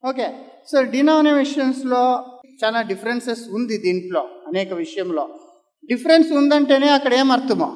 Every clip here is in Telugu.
ఓకే సో డినామినేషన్స్లో చాలా డిఫరెన్సెస్ ఉంది దీంట్లో అనేక విషయంలో డిఫరెన్స్ ఉందంటేనే అక్కడ ఏం అర్థమో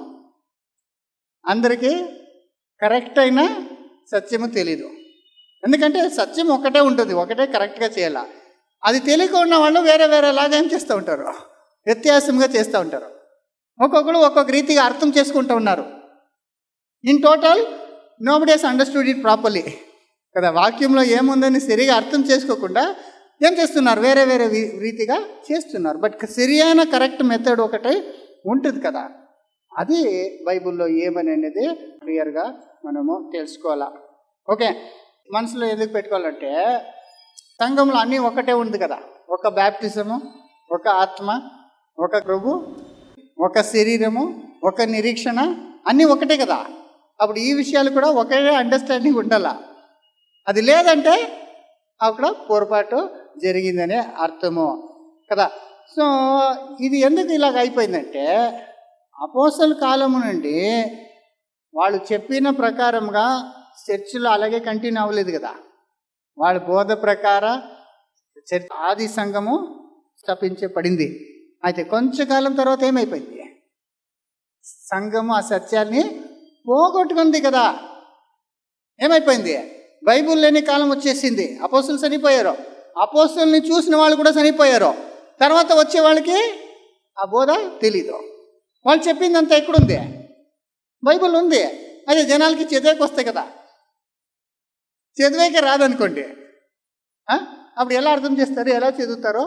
అందరికీ కరెక్ట్ అయిన సత్యము తెలీదు ఎందుకంటే సత్యం ఒకటే ఉంటుంది ఒకటే కరెక్ట్గా చేయాల అది తెలియకుండా వాళ్ళు వేరే వేరేలాగా ఏం చేస్తూ ఉంటారు వ్యత్యాసంగా చేస్తూ ఉంటారు ఒక్కొక్కరు ఒక్కొక్క రీతిగా అర్థం చేసుకుంటూ ఉన్నారు in total nobody's understood it properly కదా వాక్యంలో ఏముందని సరిగా అర్థం చేసుకోకుండా ఏం చేస్తున్నారు వేరే వేరే వి- రీతిగా చేస్తున్నారు బట్ సరియైన కరెక్ట్ మెథడ్ ఒకటే ఉంటుంది కదా అది బైబిల్లో ఏమని అనేది క్లియర్గా మనము తెలుసుకోవాలా ఓకే మనసులో ఎందుకు పెట్టుకోవాలంటే సంఘంలో అన్నీ ఒకటే ఉంది కదా ఒక బ్యాప్టిజము ఒక ఆత్మ ఒక ప్రభు ఒక శరీరము ఒక నిరీక్షణ అన్నీ ఒకటే కదా అప్పుడు ఈ విషయాలు కూడా ఒకే అండర్స్టాండింగ్ ఉండాలా అది లేదంటే అక్కడ పొరపాటు జరిగిందనే అర్థము కదా సో ఇది ఎందుకు ఇలాగ అయిపోయిందంటే అపోసల కాలము నుండి వాళ్ళు చెప్పిన ప్రకారంగా చర్చిలో అలాగే కంటిన్యూ అవ్వలేదు కదా వాళ్ళ బోధ ప్రకార చర్చ్ ఆది సంఘము స్థాపించబడింది అయితే కొంచెం కాలం తర్వాత ఏమైపోయింది సంఘము ఆ సత్యాన్ని పోగొట్టుకుంది కదా ఏమైపోయింది బైబుల్ లేని కాలం వచ్చేసింది అపోస్తులు చనిపోయారు అపోస్తుల్ని చూసిన వాళ్ళు కూడా చనిపోయారు తర్వాత వచ్చే వాళ్ళకి ఆ బోధ తెలీదు వాళ్ళు చెప్పిందంతా ఎక్కడుంది బైబుల్ ఉంది అదే జనాలకి చదివేకి వస్తాయి కదా చదివేకి రాదనుకోండి ఆ? అప్పుడు ఎలా అర్థం చేస్తారు ఎలా చదువుతారో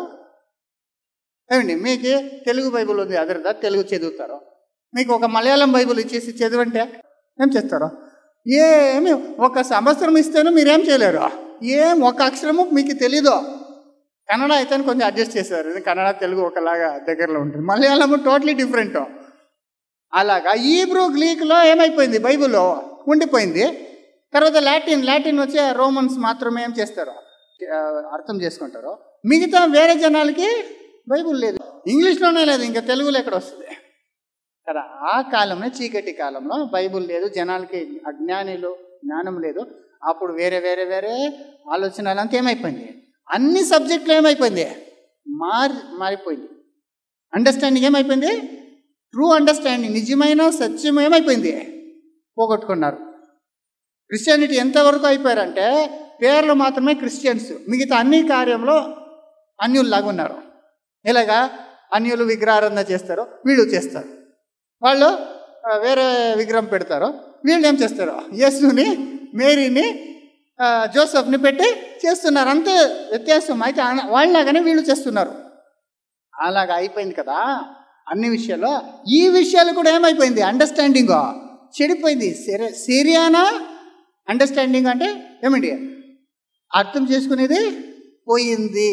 ఏమండి మీకు తెలుగు బైబిల్ ఉంది అదరదా తెలుగు చదువుతారు మీకు ఒక మలయాళం బైబిల్ ఇచ్చేసి చదవంటే ఏం చేస్తారు ఏమి ఒక సంవత్సరం ఇస్తేనూ మీరేం చేయలేరు ఏం ఒక అక్షరము మీకు తెలీదు కన్నడ అయితే కొంచెం అడ్జస్ట్ చేశారు ఇది కన్నడ తెలుగు ఒకలాగా దగ్గరలో ఉంటుంది మలయాళము టోటలీ డిఫరెంట్ అలాగా ఈబ్రూ గ్రీక్లో ఏమైపోయింది బైబిల్లో ఉండిపోయింది తర్వాత లాటిన్ లాటిన్ వచ్చే రోమన్స్ మాత్రమే ఏం చేస్తారు ఆ, అర్థం చేసుకుంటారు మిగతా వేరే జనాలకి బైబిల్ లేదు ఇంగ్లీష్లోనే లేదు ఇంకా తెలుగులో ఎక్కడ వస్తుంది కదా ఆ కాలంలో చీకటి కాలంలో బైబిల్ లేదు జనాలకి అజ్ఞానిలు జ్ఞానం లేదు అప్పుడు వేరే వేరే వేరే ఆలోచనలు అంతా ఏమైపోయింది అన్ని సబ్జెక్టులు ఏమైపోయింది మారి మారిపోయింది అండర్స్టాండింగ్ ఏమైపోయింది ట్రూ అండర్స్టాండింగ్ నిజమైన సత్యం ఏమైపోయింది పోగొట్టుకున్నారు క్రిస్టియానిటీ ఎంతవరకు అయిపోయారంటే పేర్లు మాత్రమే క్రిస్టియన్స్ మిగతా అన్ని కార్యంలో అన్యుల్లాగా ఉన్నారు ఇలాగా అన్యులు విగ్రహారాధన చేస్తారు వీళ్ళు చేస్తారు వాళ్ళు ఆ, వేరే విగ్రహం పెడతారు వీళ్ళు ఏం చేస్తారు యేసుని మేరీని ఆ, జోసఫ్ని పెట్టి చేస్తున్నారు అంతే వ్యత్యాసం అయితే ఆ- వాళ్ళలాగానే వీళ్ళు చేస్తున్నారు అలాగా అయిపోయింది కదా అన్ని విషయాల్లో ఈ విషయాలు కూడా ఏమైపోయింది అండర్స్టాండింగ్ చెడిపోయింది సరే సిరియానా అండర్స్టాండింగ్ అంటే ఏమిటి అర్థం చేసుకునేది పోయింది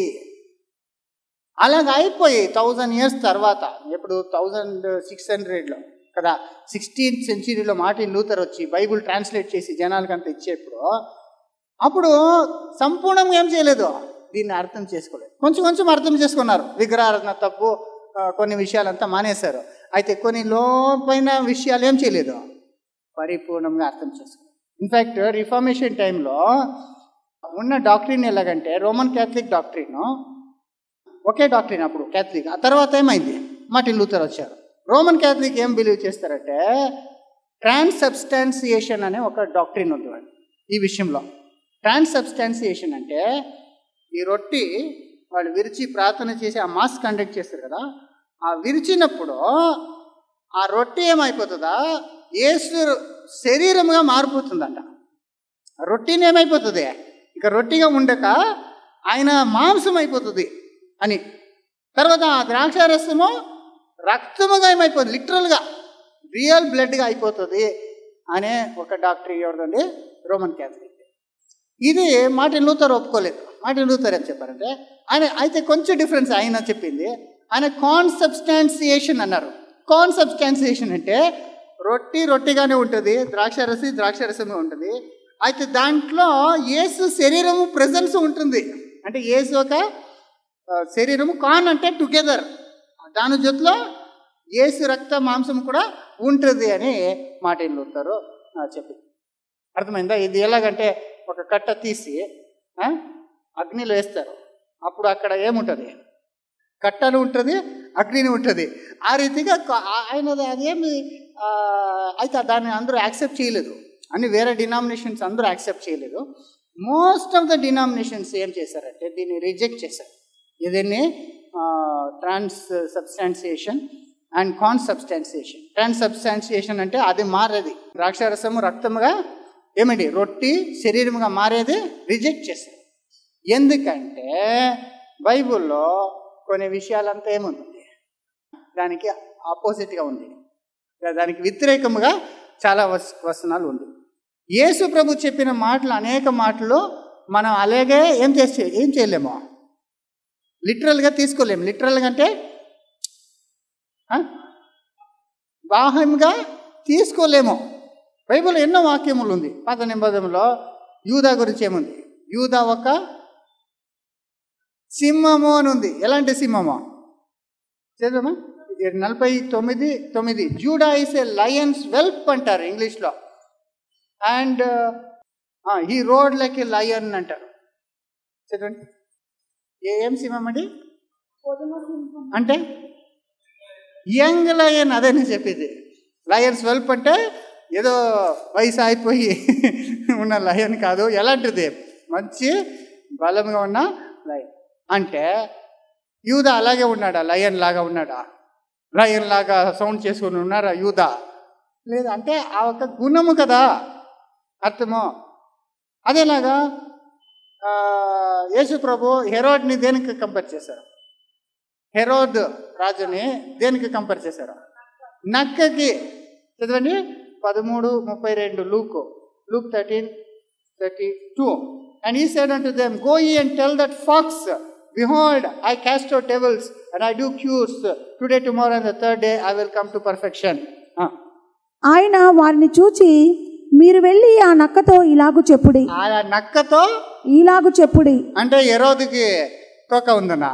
అలాగ అయిపోయి థౌజండ్ ఇయర్స్ తర్వాత ఇప్పుడు థౌజండ్ సిక్స్ హండ్రెడ్లో కదా సిక్స్టీన్త్ సెంచరీలో మార్టిన్ లూథర్ వచ్చి బైబుల్ ట్రాన్స్లేట్ చేసి జనాలకంతా ఇచ్చేప్పుడు అప్పుడు సంపూర్ణంగా ఏం చేయలేదు దీన్ని అర్థం చేసుకోలేదు కొంచెం కొంచెం అర్థం చేసుకున్నారు విగ్రహారాధన తప్పు ఆ, కొన్ని విషయాలంతా మానేశారు అయితే కొన్ని లోపైన విషయాలు ఏం చేయలేదు పరిపూర్ణంగా అర్థం చేసుకున్నారు ఇన్ఫ్యాక్ట్ రిఫార్మేషన్ టైంలో ఉన్న డాక్టరీన్ ఎలాగంటే రోమన్ క్యాథలిక్ డాక్టరీన్ ఒకే డాక్టరీన్ అప్పుడు క్యాథలిక్ ఆ తర్వాత ఏమైంది మార్టిన్ లూథర్ వచ్చారు రోమన్ క్యాథలిక్ ఏం బిలీవ్ చేస్తారంటే ట్రాన్సబ్స్టాన్సియేషన్ అనే ఒక డాక్టరీన్ ఉంది వాళ్ళు ఈ విషయంలో ట్రాన్సబ్స్టాన్సియేషన్ అంటే ఈ రొట్టి వాళ్ళు విరిచి ప్రార్థన చేసి ఆ మాస్ కండక్ట్ చేస్తారు కదా ఆ విరిచినప్పుడు ఆ రొట్టి ఏమైపోతుందా ఏసు శరీరముగా మారిపోతుందంట ఆ రొట్టిని ఏమైపోతుంది ఇక రొట్టిగా ఉండక ఆయన మాంసం అయిపోతుంది అని తర్వాత ఆ ద్రాక్షారసము రక్తముగా ఏమైపోతుంది లిటరల్గా రియల్ బ్లడ్గా అయిపోతుంది అనే ఒక డాక్టర్ ఎవరిదండి రోమన్ క్యాథలిక్ ఇది మార్టిన్ లూథర్ ఒప్పుకోలేదు మార్టిన్ లూథర్ ఏం చెప్పారంటే ఆయన అయితే కొంచెం డిఫరెన్స్ ఆయన చెప్పింది ఆయన కాన్సబ్స్టాన్సియేషన్ అన్నారు కాన్సబ్స్టాన్సియేషన్ అంటే రొట్టి రొట్టిగానే ఉంటుంది ద్రాక్షరసి ద్రాక్షరసమే ఉంటుంది అయితే దాంట్లో యేసు శరీరము ప్రజెన్స్ ఉంటుంది అంటే యేసు ఒక ఆ, శరీరము కాన్ అంటే టుగెదర్ దాని జొత్తులో యేసు రక్త మాంసం కూడా ఉంటుంది అని మార్టిన్ లూథర్ చెప్పింది అర్థమైందా ఇది ఎలాగంటే ఒక కట్ట తీసి ఆ, అగ్నిలో వేస్తారు అప్పుడు అక్కడ ఏముంటుంది కట్టను ఉంటుంది అగ్నిని ఉంటుంది ఆ రీతిగా క- ఆ- ఆయనది అదేమి ఆ, అయితే దాన్ని అందరూ యాక్సెప్ట్ చేయలేదు అన్ని వేరే డినామినేషన్స్ అందరూ యాక్సెప్ట్ చేయలేదు మోస్ట్ ఆఫ్ ద డినామినేషన్స్ ఏం చేశారంటే దీన్ని రిజెక్ట్ చేశారు దీన్ని ట్రాన్స్ సబ్స్టాన్సియేషన్ అండ్ కాన్ సబ్స్టాన్సియేషన్ ట్రాన్స్ సబ్స్టాన్సియేషన్ అంటే అది మారేది ద్రాక్షారసము రక్తముగా ఏమిటి రొట్టి శరీరముగా మారేది రిజెక్ట్ చేశారు ఎందుకంటే బైబిల్లో కొన్ని విషయాలంతా ఏముంది దానికి ఆపోజిట్గా ఉంది దానికి వ్యతిరేకముగా చాలా వస్ వచనాలు ఉంది యేసు ప్రభు చెప్పిన మాటలు అనేక మాటలు మనం అలాగే ఏం చేసే ఏం చేయలేము లిటరల్గా తీసుకోలేము లిటరల్గా అంటే ఆ? బాహ్యంగా తీసుకోలేము బైబిల్ ఎన్నో వాక్యములు ఉంది పాత నిబంధనలో యూదా గురించి ఏముంది యూదా ఒక సింహము అని ఉంది ఎలాంటి సింహము చదవమా ఇది నలభై తొమ్మిది తొమ్మిది జూడా ఇస్ ఏ లయన్స్ వెల్ప్ అంటారు ఇంగ్లీష్లో అండ్ ఈ రోడ్ లైక్ ఏ లయన్ అంటారు చదవండి ఏ ఏం సింహం అండి అంటే యంగ్ లయన్ అదే నేను చెప్పేది లయన్స్ వెల్ప్ అంటే ఏదో వయసు అయిపోయి ఉన్న లయన్ కాదు ఎలాంటిది మంచి బలంగా ఉన్న లయన్ అంటే యూదా అలాగే ఉన్నాడా లయన్ లాగా ఉన్నాడా లయన్ లాగా సౌండ్ చేసుకుని ఉన్నారా యూదా లేదు అంటే ఆ ఒక గుణము కదా అర్థము అదేలాగా ఆ, యేసు ప్రభు హెరోడ్ని దేనికి కంపేర్ చేశారు హెరోద్ రాజుని దేనికి కంపేర్ చేశారు నక్కకి చదవండి పదమూడు ముప్పై రెండు Luke Luke thirteen thirty two and he said unto them go ye and tell that fox behold I cast out tables and I do cures today tomorrow and the third day I will come to perfection ఆయన వారిని చూచి మీరు వెళ్ళి ఆ నక్కతో ఇలాగు చెప్పుడి ఆ నక్కతో ఇలాగు చెప్పుడి అంటే ఎరోదికి తోక ఉందన్నా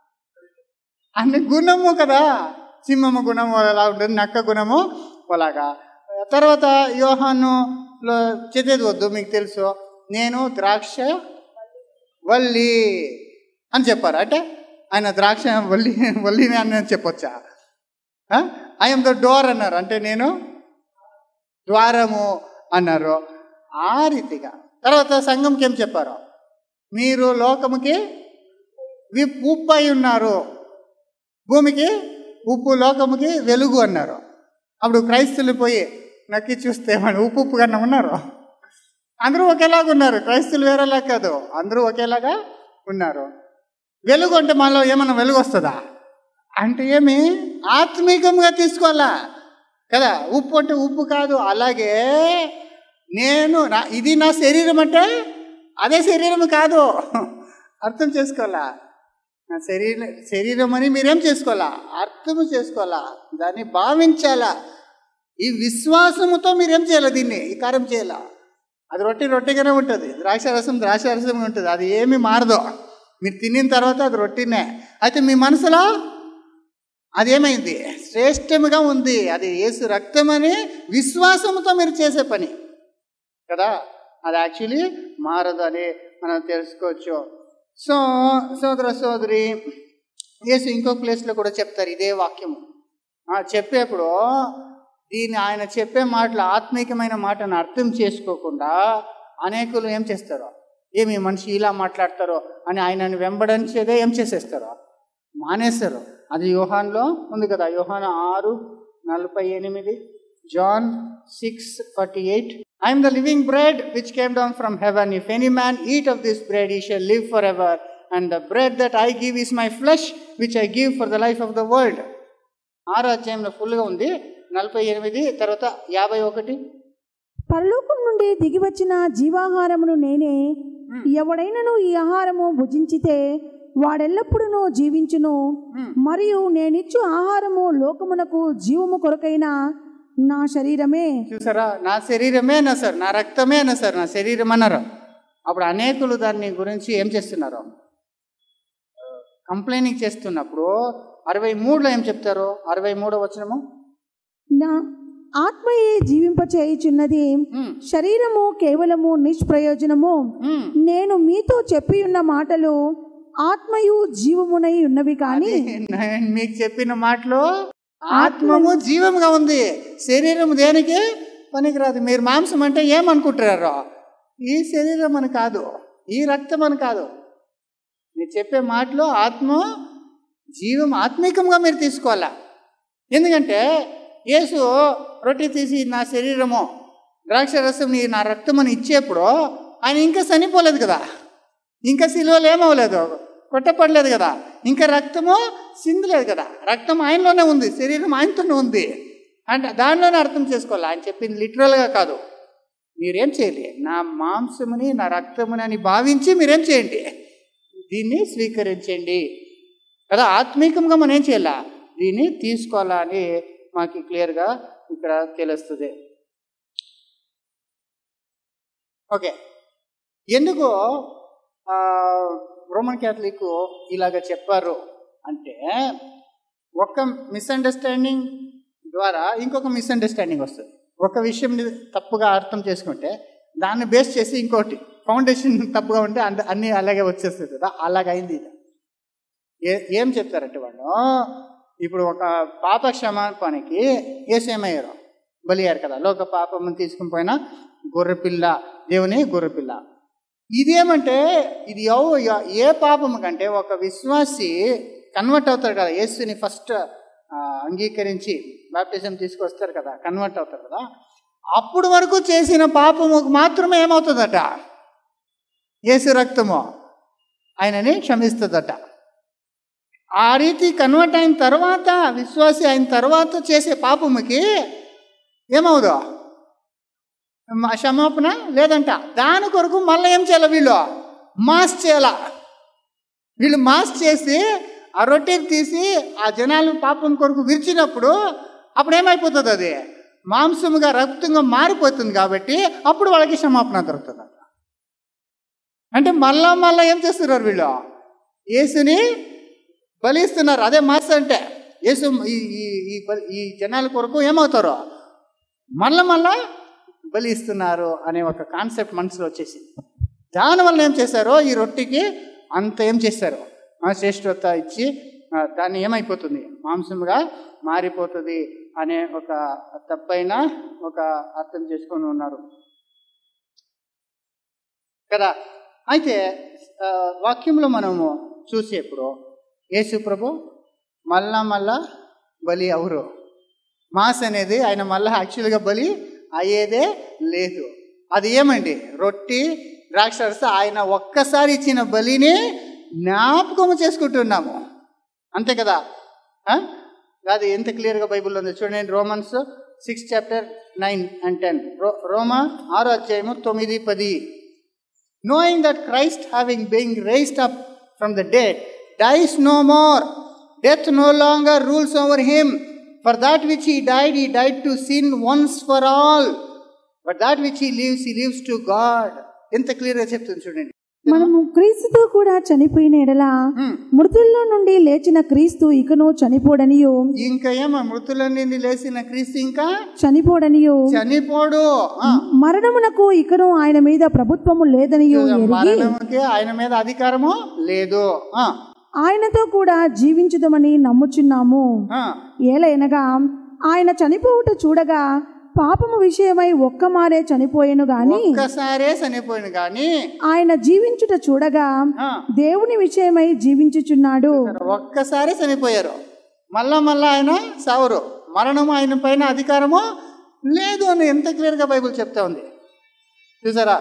అన్ని గుణము కదా సింహము గుణము ఎలా ఉంటుంది నక్క గుణము అలాగా తర్వాత యోహానులో చదివేది వద్దు మీకు తెలుసు నేను ద్రాక్ష వల్లి అని చెప్పారు అంటే ఆయన ద్రాక్ష వల్లి వల్లిని అని చెప్పొచ్చా ఐఎమ్ ద డోర్ అన్నారు అంటే నేను ద్వారము అన్నారు ఆ రీతిగా తర్వాత సంఘంకి ఏం చెప్పారు మీరు లోకముకి వి- ఉప్పు అయి ఉన్నారు భూమికి ఉప్పు లోకముకి వెలుగు అన్నారు అప్పుడు క్రైస్తులు పోయి నక్కి చూస్తే మన ఉప్పు ఉప్పు కన్నా ఉన్నారు అందరూ ఒకేలాగా ఉన్నారు క్రైస్తులు వేరేలా కాదు అందరూ ఒకేలాగా ఉన్నారు వెలుగు అంటే మనలో ఏమన్నా వెలుగు వస్తుందా అంటే ఏమి ఆత్మీకంగా తీసుకోవాలా కదా ఉప్పు అంటే ఉప్పు కాదు అలాగే నేను నా ఇది నా శరీరం అంటే అదే శరీరం కాదు అర్థం చేసుకోవాలా నా శరీర శరీరం అని మీరేం చేసుకోవాలా అర్థం చేసుకోవాలా దాన్ని భావించాలా ఈ విశ్వాసముతో మీరేం చేయాలి దీన్ని ఈ కార్యం చేయాలా అది రొట్టె రొట్టెగానే ఉంటుంది ద్రాక్షారసం ద్రాక్షారసంగా ఉంటుంది అది ఏమి మారదు మీరు తినిన తర్వాత అది రొట్టెనే అయితే మీ మనసులో అదేమైంది శ్రేష్టముగా ఉంది అది యేసు రక్తమని విశ్వాసంతో మీరు చేసే పని కదా అది యాక్చువల్లీ మారదు అని మనం తెలుసుకోవచ్చు సో సోదర సోదరి యేసు ఇంకో ప్లేస్లో కూడా చెప్తారు ఇదే వాక్యము ఆ, చెప్పేప్పుడు దీన్ని ఆయన చెప్పే మాటలు ఆత్మీకమైన మాటను అర్థం చేసుకోకుండా అనేకులు ఏం చేస్తారు ఏమి ఈ మనిషి ఇలా మాట్లాడతారో అని ఆయనను వెంబడించేదే ఏం చేసేస్తారు మానేస్తారు అది యోహాన్లో ఉంది కదా యోహాన్ ఆరు నలభై ఎనిమిది John six forty eight I am the living bread which came down from heaven if any man eat of this bread he shall live for ever and the bread that I give is my flesh which I give for the life of the world ఆరో అధ్యాయంలో ఫుల్గా ఉంది నలభై ఎనిమిది తర్వాత యాభై ఒకటి పరలోకం నుండి దిగి వచ్చిన జీవాహారమును నేనే ఎవడైనను ఈ ఆహారము భుజించితే వాడెల్లప్పుడూ జీవించును Hmm. మరియు నేనిచ్చు ఆహారము లోకమునకు జీవము కొరకైన నా శరీరమే చూసారా నా శరీరమే అన్న సార్ నా రక్తమే అన్న సార్ నా శరీరం అన్నారు అప్పుడు అనేకులు దాన్ని గురించి ఏం చేస్తున్నారు కంప్లైనింగ్ చేస్తున్నప్పుడు అరవై మూడులో ఏం చెప్తారు అరవై మూడో వచ్చినము నా ఆత్మయే జీవింపచేయుచున్నది ఉమ్, శరీరము కేవలము నిష్ప్రయోజనము ఉమ్. నేను మీతో చెప్పి ఉన్న మాటలు ఆత్మయు జీవమునై ఉన్నవి కానీ నేను మీకు చెప్పిన మాటలు ఆత్మము జీవముగా ఉంది శరీరం దేనికి పనికిరాదు మీరు మాంసం అంటే ఏమనుకుంటున్నారు ఈ శరీరం అని కాదు ఈ రక్తం అని కాదు మీరు చెప్పే మాటలు ఆత్మ జీవం ఆత్మికంగా మీరు తీసుకోవాలా ఎందుకంటే యేసు రొట్టె తీసి నా శరీరము ద్రాక్ష రసం నీ నా రక్తం అని ఇచ్చేప్పుడు ఆయన ఇంకా చనిపోలేదు కదా ఇంకా సిలువలు ఏమవ్వలేదు కొట్టపడలేదు కదా ఇంకా రక్తము సిందలేదు కదా రక్తం ఆయనలోనే ఉంది శరీరం ఆయనతోనే ఉంది అంటే దానిలోనే అర్థం చేసుకోవాలి ఆయన చెప్పింది లిటరల్గా కాదు మీరేం చేయాలి నా మాంసముని నా రక్తముని అని భావించి మీరేం చేయండి దీన్ని స్వీకరించండి కదా ఆత్మీకంగా మనం ఏం చేయాలా దీన్ని తీసుకోవాలా అని మాకు క్లియర్గా ఇక్కడ తెలుస్తుంది ఓకే ఎందుకు ఆ, రోమన్ క్యాథలిక్ ఇలాగ చెప్పారు అంటే ఒక మిస్అండర్స్టాండింగ్ ద్వారా ఇంకొక మిస్అండర్స్టాండింగ్ వస్తుంది ఒక విషయం తప్పుగా అర్థం చేసుకుంటే దాన్ని బేస్ చేసి ఇంకోటి ఫౌండేషన్ తప్పుగా ఉంటే అంద అన్నీ అలాగే వచ్చేస్తుంది కదా అలాగైంది ఇది ఏ ఏం చెప్తారంటే వాళ్ళు ఇప్పుడు ఒక పాప క్షమాపణకి ఏసేమయ్యారు బలియారు కదా లోక పాపము తీసుకుని పోయిన గొర్రెపిల్ల దేవుని గొర్రెపిల్ల ఇదేమంటే ఇది ఎవ- ఎ- ఏ పాపము కంటే ఒక విశ్వాసి కన్వర్ట్ అవుతాడు కదా యేసుని ఫస్ట్ అంగీకరించి బాప్టిజం తీసుకొస్తారు కదా కన్వర్ట్ అవుతారు కదా అప్పుడు వరకు చేసిన పాపము మాత్రమే ఏమవుతుందట యేసు రక్తము ఆయనని క్షమిస్తుందట ఆ రీతి కన్వర్ట్ అయిన తర్వాత విశ్వాసి అయిన తర్వాత చేసే పాపముకి ఏమవుదు మ- క్షమాపణ లేదంట దాని కొరకు మళ్ళీ ఏం చేయాలి వీళ్ళు మాస్ చేయాల వీళ్ళు మాస్ చేసి ఆ రొట్టెకి తీసి ఆ జనాలు పాపం కొరకు విరిచినప్పుడు అప్పుడు ఏమైపోతుంది అది మాంసముగా రక్తంగా మారిపోతుంది కాబట్టి అప్పుడు వాళ్ళకి క్షమాపణ దొరుకుతుంది అంటే మళ్ళా మళ్ళా ఏం చేస్తున్నారు వీళ్ళు యేసుని బలిస్తున్నారు అదే మాస్ అంటే యేసు ఈ ఈ- ఈ బలి- ఈ జనాల కొరకు ఏమవుతారు మళ్ళా మళ్ళా బలి ఇస్తున్నారు అనే ఒక కాన్సెప్ట్ మనసులో వచ్చేసింది దానివల్ల ఏం చేశారో ఈ రొట్టెకి అంత ఏం చేశారు ఆ శ్రేష్ఠత ఇచ్చి ఆ, దాన్ని ఏమైపోతుంది మాంసముగా మారిపోతుంది అనే ఒక తప్పైన ఒక అర్థం చేసుకొని ఉన్నారు కదా అయితే ఆ, వాక్యంలో మనము చూసేప్పుడు యేసు ప్రభు మళ్ళా మళ్ళా బలి అవరు మాస్ అనేది ఆయన మళ్ళా యాక్చువల్గా బలి అయ్యేదే లేదు అది ఏమండి రొట్టి ద్రాక్షరస ఆయన ఒక్కసారి ఇచ్చిన బలిని జ్ఞాపకము చేసుకుంటున్నాము అంతే కదా ఆ? కాదు ఎంత క్లియర్గా బైబిల్లో ఉంది చూడండి Romans six chapter nine and ten రో రోమా ఆరో అధ్యాయము తొమ్మిది పది knowing that Christ, having been raised up from the dead, dies no more, death no longer rules over him. For that which he died, he died to sin once for all. But that which he lives, he lives to God. ఎంత క్లియర్గా చెప్తుంది చూడండి మనము క్రీస్తుతో కూడా చనిపోయిన ఎడల Hmm. మృతుల్లో నుండి లేచిన క్రీస్తు ఇకను చనిపోడనియు ఇంకా ఏమో మృతుల నుండి లేచిన క్రీస్తు ఇంకా చనిపోడనియు చనిపోడు ఆ. మరణమునకు ఇకను ఆయన మీద ప్రభుత్వము లేదనియు ఎరిగి మరణముకి ఆయన మీద అధికారము లేదు ఆ, ఆయనతో కూడా జీవించుదమని నమ్ముచున్నాము ఆ. ఏలైనగా ఆయన చనిపోవుట చూడగా పాపము విషయమై ఒక్క మారే చనిపోయెను గాని ఒక్కసారే చనిపోయింది కానీ ఆయన జీవించుట చూడగా ఆ. దేవుని విషయమై జీవించుచున్నాడు ఒక్కసారి చనిపోయారు మళ్ళా మళ్ళా ఆయన సావరు మరణము ఆయన పైన అధికారము లేదు అని ఎంత క్లియర్గా బైబిల్ చెప్తా ఉంది చూసారా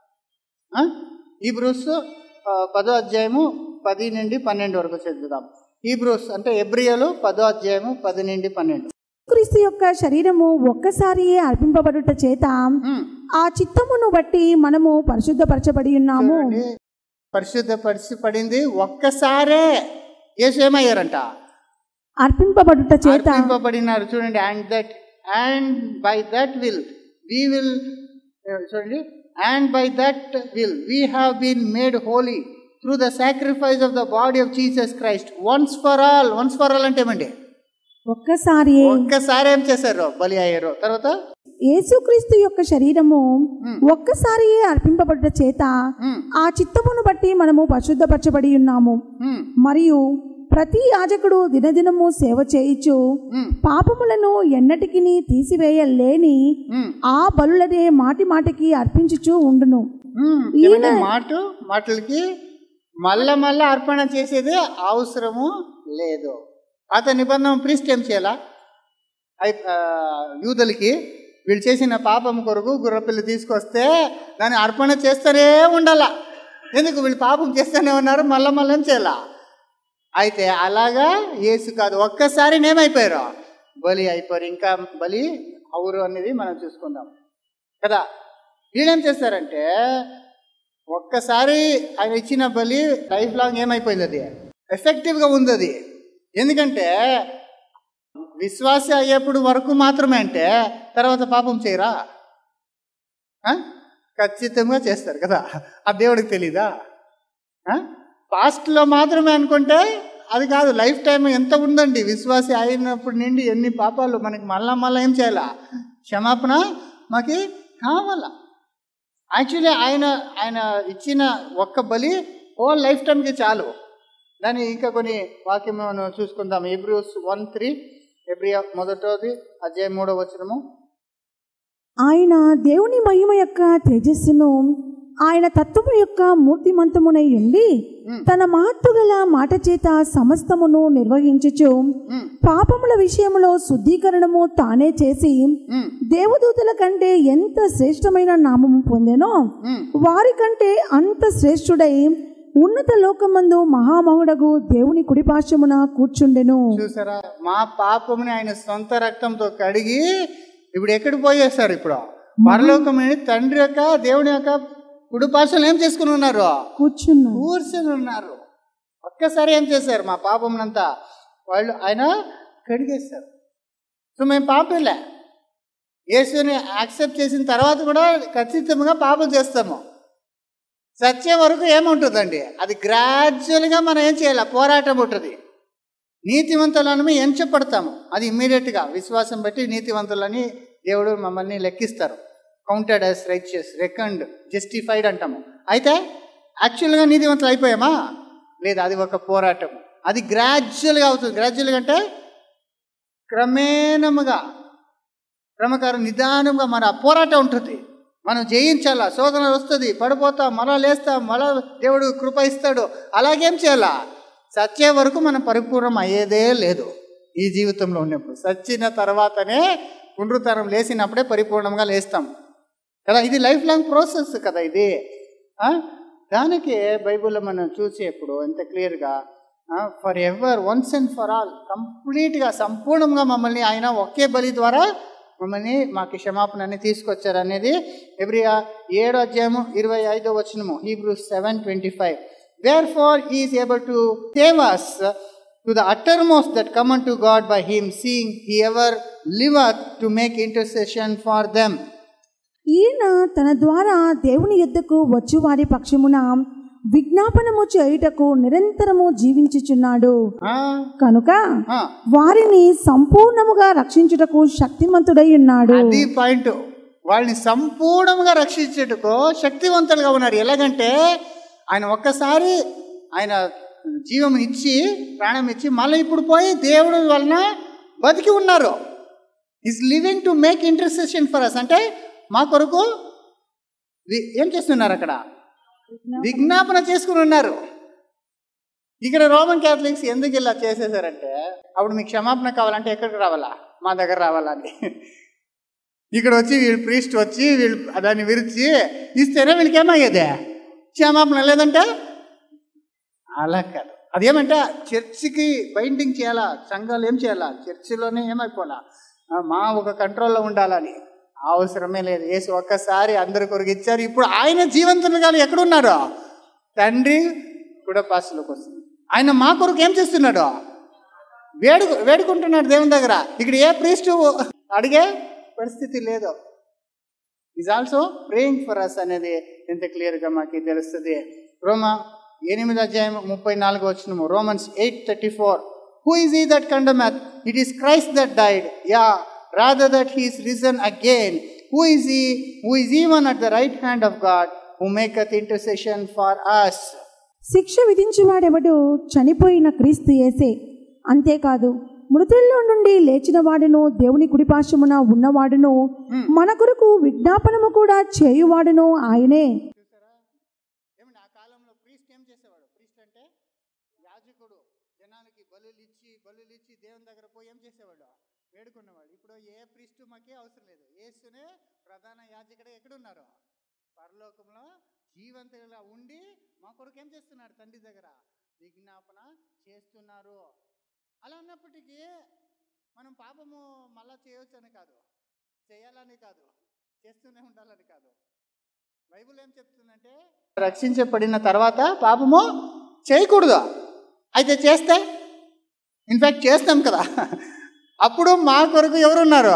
ఆ? ఈ బ్రూస్ ఆ, పదో అధ్యాయము పది నుండి పన్నెండు వరకు చదువుదాం ఈ బ్రూస్ అంటే ఎబ్రియలు పదో అధ్యాయము పది నుండి పన్నెండు క్రీస్తు యొక్క శరీరము ఒక్కసారియే అర్పింపబడుట చేత ఉమ్. ఆ చిత్తమును బట్టి మనము పరిశుద్ధపరచబడి ఉన్నాము చూడండి, పరిశుద్ధపరిచి పడింది ఒక్కసారే యేసు ఏమయ్యారంట అర్పింపబడుట చేత అర్పింపబడినారు చూడండి and that and by that will we will చూడండి and by that will we have been made holy through the sacrifice of the body of Jesus Christ once for all once for all అంటే ఏమండి ఒక్కసారి ఒక్కసారి ఏం చేశారు బలి అయ్యారు తర్వాత యేసుక్రీస్తు యొక్క శరీరము మ్మ్. ఒక్కసారియే అర్పింపబడ్డ చేత మ్మ్, ఆ చిత్తమును బట్టి మనము పరిశుద్ధపరచబడి ఉన్నాము మ్మ్, మరియు ప్రతి యాజకుడు దినదినము సేవ చేయిచు మ్మ్, పాపములను ఎన్నటికి తీసివేయలేని మ్మ్, ఆ బలులనే మాటి మాటికి అర్పించుచూ ఉండును మ్మ్. ఏమంటే మాట మాటలకి మళ్ళా మళ్ళా అర్పణ చేసేది అవసరము లేదు పాత నిబంధన ప్రీస్ట్ ఏం చేయాలా ఐ- ఆ, యూదులకి వీళ్ళు చేసిన పాపం కొరకు గుర్రపిల్లి తీసుకొస్తే దాన్ని అర్పణ చేస్తూనే ఉండాల ఎందుకు వీళ్ళు పాపం చేస్తూనే ఉన్నారు మళ్ళా మళ్ళీ ఏం చేయాలా అయితే అలాగా యేసు కాదు ఒక్కసారి నేమైపోయారు బలి అయిపోయారు ఇంకా బలి అవురు అనేది మనం చూసుకుందాం కదా వీళ్ళేం చేస్తారంటే ఒక్కసారి ఆయన ఇచ్చిన బలి లైఫ్ లాంగ్ ఏమైపోయింది అది ఎఫెక్టివ్గా ఉంది అది ఎందుకంటే విశ్వాస అయ్యేప్పుడు వరకు మాత్రమే అంటే తర్వాత పాపం చేయరా ఆ? ఖచ్చితంగా చేస్తారు కదా ఆ దేవుడికి తెలీదా ఆ? పాస్ట్లో మాత్రమే అనుకుంటే అది కాదు లైఫ్ టైం ఎంత ఉందండి విశ్వాసి అయినప్పటి నుండి ఎన్ని పాపాలు మనకి మళ్ళా మళ్ళీ ఏం చేయాలా క్షమాపణ మాకి కావాలా యాక్చువల్లీ ఆయన ఆయన ఇచ్చిన ఒక్క బలి హోల్ లైఫ్ టైంకి చాలు దాన్ని ఇంకా కొన్ని వాక్యం మనం చూసుకుందాం ఎబ్రూస్ వన్ త్రీ ఎబ్రియా మొదటోది అధ్యాయం మూడో వచనము ఆయన దేవుని మహిమ యొక్క తేజస్సును ఆయన తత్వము యొక్క మూర్తిమంతమునై ఉండి మ్మ్. తన మహత్తు గల మాట చేత సమస్తమును నిర్వహించుచు మ్మ్, పాపముల విషయములో శుద్ధీకరణము తానే చేసి మ్మ్, దేవదూతల కంటే ఎంత శ్రేష్టమైన నామము పొందెనో మ్మ్. వారి కంటే అంత శ్రేష్ఠుడై ఉన్నత లోకమందు మహామహుడగు దేవుని కుడిపాశమున కూర్చుండెను చూసారా మా పాపముని ఆయన సొంత రక్తంతో కడిగి ఇప్పుడు ఎక్కడికి పోయేస్తారు ఇప్పుడు పరలోకమైన తండ్రి యొక్క దేవుని యొక్క కుడి పాశలు ఏం చేసుకుని ఉన్నారు కూర్చున్నాడు కూర్చొని ఉన్నారు ఒక్కసారి ఏం చేశారు మా పాపమునంతా వాళ్ళు ఆయన కడిగేశారు సో మేము పాపలే యేసుని యాక్సెప్ట్ చేసిన తర్వాత కూడా ఖచ్చితంగా పాపం చేస్తాము సత్యం వరకు ఏముంటుందండి అది గ్రాడ్యువల్గా మనం ఏం చేయాలి పోరాటం ఉంటుంది నీతివంతులను ఎంచపడతాము అది ఇమ్మీడియట్గా విశ్వాసం బట్టి నీతివంతులని దేవుడు మమ్మల్ని లెక్కిస్తారు counted as righteous reckoned justified అంటాము అయితే యాక్చువల్గా నీతివంతులు అయిపోయామా లేదు అది ఒక పోరాటం అది గ్రాడ్యువల్గా అవుతుంది గ్రాడ్యువల్గా అంటే క్రమేణముగా క్రమకారం నిదానంగా మన పోరాటం ఉంటుంది మనం జయించాలా శోధన వస్తుంది పడిపోతాం మళ్ళా లేస్తాం మళ్ళా దేవుడు కృప ఇస్తాడు అలాగేం చేయాలా సచ్చే వరకు మనం పరిపూర్ణం అయ్యేదే లేదు ఈ జీవితంలో ఉన్నప్పుడు సచ్చిన తర్వాతనే పునరుతరం లేచినప్పుడే పరిపూర్ణంగా లేస్తాం కదా ఇది లైఫ్ లాంగ్ ప్రాసెస్ కదా ఇది ఆ? దానికి బైబిల్లో మనం చూసేప్పుడు ఎంత క్లియర్గా for ever once and for all కంప్లీట్గా సంపూర్ణంగా మమ్మల్ని ఆయన ఒకే బలి ద్వారా మమ్మల్ని మాకు క్షమాపణని తీసుకొచ్చారు అనేది ఎవ్రీ ఏడో అధ్యాయము ఇరవై ఐదో వచనము Hebrew seven twenty five wherefore is able to save us to the uttermost that come to God by him seeing he ever liveth to make intercession for them ఈయన తన ద్వారా దేవుని యొద్దకు వచ్చు వారి పక్షమున విజ్ఞాపనము చేయుటకు నిరంతరము జీవించుచున్నాడు కనుక వారిని సంపూర్ణముగా రక్షించుటకు శక్తిమంతుడై ఉన్నాడు అది పాయింట్ వాళ్ళని సంపూర్ణంగా రక్షించేటకు శక్తివంతులుగా ఉన్నారు ఎలాగంటే ఆయన ఒక్కసారి ఆయన జీవం ఇచ్చి ప్రాణం ఇచ్చి మళ్ళీ ఇప్పుడు పోయి దేవుడి వలన బతికి ఉన్నారు is living to make intercession for us అంటే మా కొరకు వి- ఏం చేస్తున్నారు అక్కడ విజ్ఞాపన చేసుకుని ఉన్నారు ఇక్కడ రోమన్ క్యాథలిక్స్ ఎందుకు ఇలా చేసేసారంటే అప్పుడు మీకు క్షమాపణ కావాలంటే ఎక్కడికి రావాలా మా దగ్గర రావాలని ఇక్కడ వచ్చి వీళ్ళు ప్రీస్ట్ వచ్చి వీళ్ళు దాన్ని విరిచి ఇస్తేనే వీళ్ళకి ఏమయ్యేదే క్షమాపణ లేదంటే అలా కాదు అదేమంటే చర్చికి బైండింగ్ చేయాలా సంఘాలు ఏం చేయాలా చర్చిలోనే ఏమైపోవాలా ఆ, మా ఒక కంట్రోల్లో ఉండాలని అవసరమే లేదు వేసి ఒక్కసారి అందరి కొరకు ఇచ్చారు ఇప్పుడు ఆయన జీవంతులు కానీ ఎక్కడున్నాడు తండ్రి కూడా పాసులోకి వస్తుంది ఆయన మా కొరకు ఏం చేస్తున్నాడు వేడుకు వేడుకుంటున్నాడు దేవుని దగ్గర ఇక్కడ ఏ ప్రీస్ట్ అడిగే పరిస్థితి లేదు is also praying for us అనేది ఎంత క్లియర్గా మాకు తెలుస్తుంది రోమా ఎనిమిది అధ్యాయం ముప్పై నాలుగు వచ్చినము Romans eight thirty four Who is he that condemneth? It is Christ that died. Yeah, rather that he is risen again. Who is he? Who is even at the right hand of God, who maketh intercession for us. శిక్ష విధించువాడెవడు చనిపోయిన క్రీస్తు యేసే అంతేకాదు మృతుల్లో నుండి లేచిన వాడును దేవుని కుడిపాశమున ఉన్నవాడును మన కొరకు విజ్ఞాపనము కూడా చేయువాడును ఆయనే ఏమండి ఆ కాలంలో ప్రీస్ట్ ఏం చేసేవాడు ప్రీస్ట్ అంటే యాజకుడు జనానికి బలులు ఇచ్చి బలులు ఇచ్చి దేవుని దగ్గర పోయి ఏం చేసేవాడు వేడుకునేవాడు ఇప్పుడు ఏ ప్రీస్టు మాకే అవసరం లేదు యేసునే ప్రధాన యాజకుడు ఎక్కడున్నారు పరలోకంలో జీవంతులుగా ఉండి మా కొరకు ఏం చేస్తున్నారు తండ్రి దగ్గర విజ్ఞాపన చేస్తున్నారు అలా అన్నప్పటికీ మనం పాపము మళ్ళా చేయవచ్చని కాదు చేయాలని కాదు చేస్తూనే ఉండాలని కాదు బైబుల్ ఏం చెప్తుందంటే రక్షించబడిన తర్వాత పాపము చేయకూడదు అయితే చేస్తే ఇన్ఫ్యాక్ట్ చేస్తాం కదా అప్పుడు మా కొరకు ఎవరున్నారు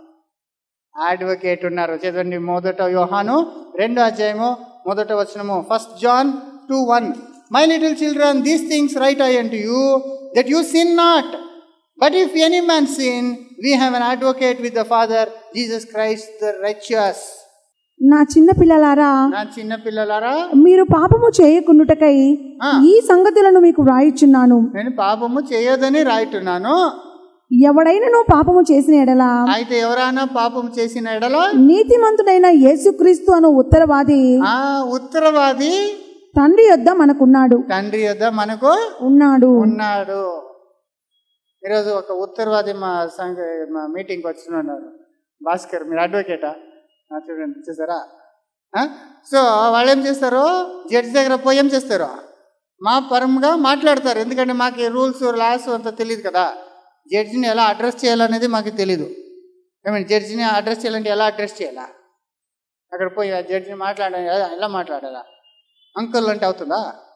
అడ్వకేట్ ఉన్నారు చదవండి మొదట యోహాను రెండో అధ్యాయము మొదట వచనము first John two one my little children these things write I unto you that you sin not but if any man sin we have an advocate with the father Jesus Christ the righteous నా చిన్న పిల్లలారా నా చిన్న పిల్లలారా మీరు పాపము చేయకుండుటకై ఆ. ఈ సంగతులను మీకు వ్రాయిచున్నాను నేను పాపము చేయొద్దని రాయిటున్నాను ఎవడైనను పాపము చేసిన ఎడల అయితే ఎవరైనా పాపం చేసిన ఎడల నీతిమంతుడైన యేసుక్రీస్తు అను ఉత్తరవాది ఆ ఉత్తరవాది తండ్రి యొద్ద మనకున్నాడు తండ్రి యొద్ద మనకు ఉన్నాడు ఉన్నాడు ఈరోజు ఒక ఉత్తరవాది మా సంఘ మా మీటింగ్కి వచ్చినారు భాస్కర్ మీరు అడ్వకేటా ఆ, చూడండి చూసారా ఆ? సో వాళ్ళు ఏం చేస్తారు జడ్జి దగ్గర పోయి ఏం చేస్తారు మా పరంగా మాట్లాడతారు ఎందుకంటే మాకు రూల్స్ లాస్ అంత తెలియదు కదా జడ్జిని ఎలా అడ్రస్ చేయాలనేది మాకు తెలీదు ఏమంటే జడ్జిని అడ్రస్ చేయాలంటే ఎలా అడ్రస్ చేయాలా అక్కడ పోయి ఆ జడ్జిని మాట్లాడాలి ఎలా మాట్లాడాలా అంకుల్ అంటే అవుతుందా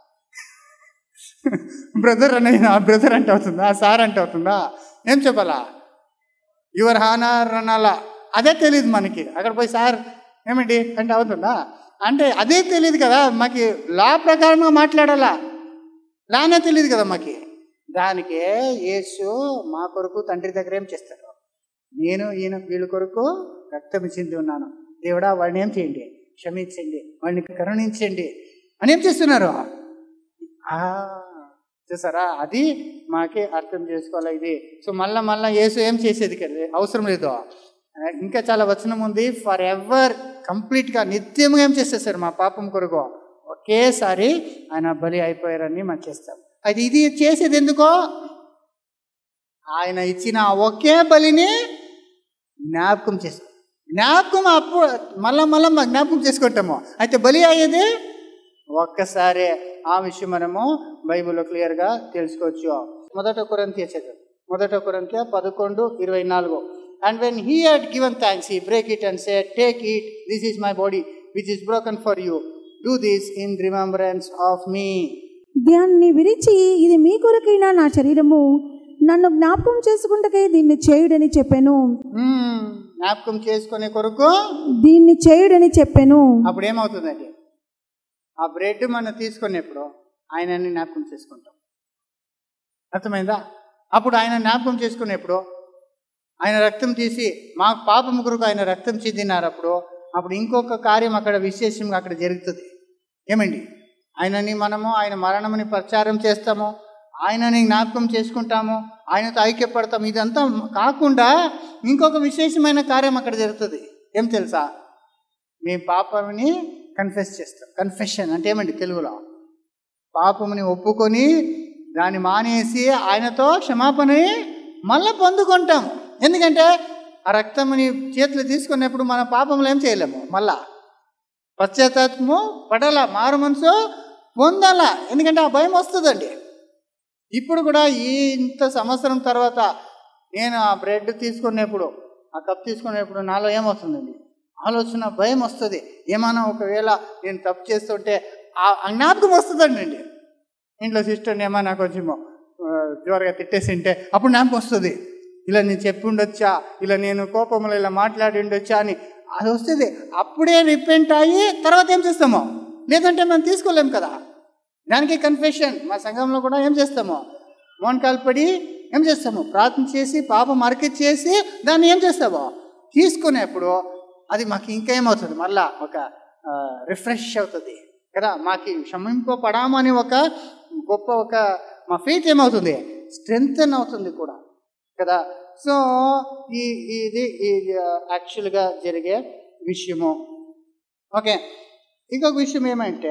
బ్రదర్ అనే బ్రదర్ అంటే అవుతుందా సార్ అంటే అవుతుందా ఏం చెప్పాలా యువర్ హానర్ అనాలా అదే తెలియదు మనకి అక్కడ పోయి సార్ ఏమిటి అంటే అవుతుందా అంటే అదే తెలియదు కదా మాకి లా ప్రకారంగా మాట్లాడాలా లానే తెలియదు కదా మాకి దానికే యేసు మా కొరకు తండ్రి దగ్గర ఏం చేస్తారు నేను ఈయన వీళ్ళ కొరకు రక్తం చెంది ఉన్నాను దేవుడా వాడిని ఏం చేయండి క్షమించండి వాడిని కరుణించండి అని ఏం చేస్తున్నారు ఆ, చూసారా అది మాకే అర్థం చేసుకోవాలి ఇది సో మళ్ళా మళ్ళా యేసు ఏం చేసేది కదా అవసరం లేదు ఆ, ఇంకా చాలా వచనం ఉంది ఫర్ ఎవర్ కంప్లీట్గా నిత్యంగా ఏం చేసేసారు మా పాపం కొరకు ఒకేసారి ఆయన బలి అయిపోయారని మనం చేస్తాం అది ఇది చేసేది ఎందుకో ఆయన ఇచ్చిన ఆ ఒకే బలిని జ్ఞాపకం చేసుకో జ్ఞాపకం అప్పుడు మళ్ళా మళ్ళా మా జ్ఞాపకం చేసుకుంటాము అయితే బలి అయ్యేది ఒక్కసారే ఆ విషయం మనము బైబిల్లో క్లియర్గా తెలుసుకోవచ్చు మొదట కొరంతియ చదువు మొదట కొరంతియ పదకొండు ఇరవై నాలుగు and when he had given thanks he brake it and say take it this is my body which is broken for you do this in remembrance of me దాన్ని విరిచి ఇది మీ కొరకైనా నా శరీరము నన్ను జ్ఞాపకం చేసుకుంటకై దీన్ని చేయుడని చెప్పాను జ్ఞాపకం చేసుకునే కొరకు దీన్ని చేయుడని చెప్పాను అప్పుడు ఏమవుతుందండి ఆ బ్రెడ్ మనం తీసుకునేప్పుడు ఆయనని జ్ఞాపకం చేసుకుంటాం అర్థమైందా అప్పుడు ఆయన జ్ఞాపకం చేసుకునేప్పుడు ఆయన రక్తం తీసి మా పాపం కొరకు ఆయన రక్తం చెందినారు అప్పుడు అప్పుడు ఇంకొక కార్యం అక్కడ విశేషంగా అక్కడ జరుగుతుంది ఏమండి ఆయనని మనము ఆయన మరణముని ప్రచారం చేస్తాము ఆయనని జ్ఞాపకం చేసుకుంటాము ఆయనతో ఐక్యపడతాము ఇదంతా కాకుండా ఇంకొక విశేషమైన కార్యం అక్కడ జరుగుతుంది ఏం తెలుసా మీ పాపని కన్ఫెస్ చేస్తాం కన్ఫెషన్ అంటే ఏమండి తెలుగులో పాపముని ఒప్పుకొని దాన్ని మానేసి ఆయనతో క్షమాపణని మళ్ళీ పొందుకుంటాం ఎందుకంటే ఆ రక్తముని చేతులు తీసుకున్నప్పుడు మన పాపములు ఏం చేయలేము మళ్ళా పశ్చాత్తాపము పడాల మారు మనసు పొందాలా ఎందుకంటే ఆ భయం వస్తుందండి ఇప్పుడు కూడా ఈ ఇంత సంవత్సరం తర్వాత నేను ఆ బ్రెడ్ తీసుకునేప్పుడు ఆ కప్ తీసుకునేప్పుడు నాలో ఏమవుతుందండి ఆలోచన భయం వస్తుంది ఏమైనా ఒకవేళ నేను తప్పు చేస్తుంటే ఆ ఆ జ్ఞాపకం వస్తుందండి అండి ఇంట్లో సిస్టర్ని ఏమైనా కొంచెం జోరుగా తిట్టేసింటే అప్పుడు జ్ఞాపకం వస్తుంది ఇలా నేను చెప్పి ఉండొచ్చా ఇలా నేను కోపంలో ఇలా మాట్లాడి ఉండొచ్చా అని అది వస్తుంది అప్పుడే రిపెంట్ అయ్యి తర్వాత ఏం చేస్తామో లేదంటే మనం తీసుకోలేం కదా దానికి కన్ఫెషన్ మా సంఘంలో కూడా ఏం చేస్తాము మోన్ కాల్పడి ఏం చేస్తాము ప్రార్థన చేసి పాపం అరకి చేసి దాన్ని ఏం చేస్తాము తీసుకునేప్పుడు అది మాకు ఇంకేమవుతుంది మళ్ళా ఒక రిఫ్రెష్ అవుతుంది కదా మాకు క్షమింపబడామని ఒక గొప్ప ఒక మా ఫెయిత్ ఏమవుతుంది స్ట్రెంగ్త్ అవుతుంది కూడా కదా సో ఈ ఇది ఇది యాక్చువల్గా జరిగే విషయము ఓకే ఇంకొక విషయం ఏమంటే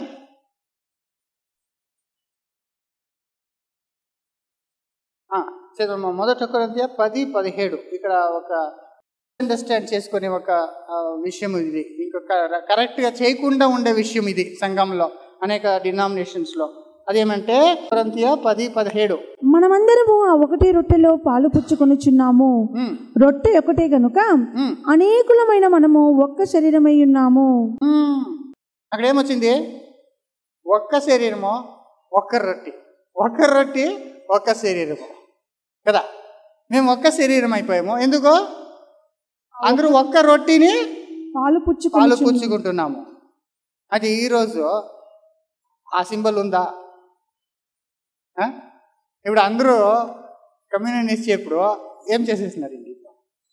ఆ, చదవమ్మా మొదట కొరింథీ పది పదిహేడు ఇక్కడ ఒక అండర్స్టాండ్ చేసుకునే ఒక ఆ, విషయం ఇది ఇంకొక కరెక్ట్గా చేయకుండా ఉండే విషయం ఇది సంఘంలో అనేక డినామినేషన్స్లో అదేమంటే కొరింథీ పది పదిహేడు మనమందరము ఆ ఒకటి రొట్టెలో పాలు పుచ్చుకొనుచున్నాము ఉమ్, రొట్టె ఒకటే గనుక ఉమ్, అనేకులమైన మనము ఒక్క శరీరమై ఉన్నాము ఉమ్. అక్కడ ఏమొచ్చింది ఒక్క శరీరము ఒక్క రొట్టి ఒక్క రొట్టి ఒక్క శరీరము కదా మేము ఒక్క శరీరం అయిపోయాము ఎందుకు అందరూ ఒక్క రొట్టిని పాలు పాలు పుచ్చుకొని పుచ్చుకుంటున్నాము అది ఈరోజు ఆ సింబల్ ఉందా ఆ? ఇప్పుడు అందరూ కమ్యూనియన్ ఇచ్చేప్పుడు ఏం చేసేసినారు ఇంటిలో